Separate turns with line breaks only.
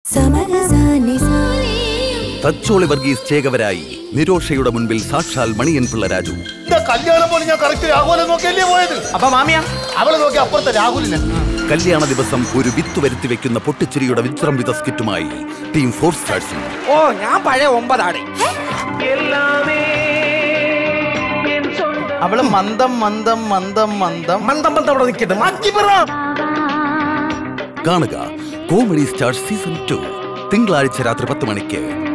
തച്ചോളി വർഗീസ് ചേകവരായി നിരോഷയുടെ മുൻപിൽ സാക്ഷാൽ മണിയൻ പിള്ള രാജു
എന്റെ കല്യാണം പോലെ ഞാൻ കറക്റ്റ് രാഹുലെ നോക്കിയല്ലേ പോയത്
അപ്പൊ മാമിയാ
അവളെ നോക്കി അപ്പുറത്തെ രാഹുലിനെ
കല്യാണ ദിവസം ഒരു വിത്ത് വരുത്തി വെക്കുന്ന പൊട്ടിച്ചിരിയുടെ വിശ്രംവിത സ്കിറ്റുമായി ടീം ഫോർ സ്റ്റാർസും
ഓ ഞാൻ പഴയ ഒമ്പതാണ്
അവള് മന്ദം മന്ദം മന്ദം മന്ദം
മന്ദം മന്ദം അവിടെ നിൽക്കട്ടെ മാറ്റി പറ
കാണുക കോമഡി സ്റ്റാർ സീസൺ ടു തിങ്കളാഴ്ച രാത്രി പത്ത് മണിക്ക്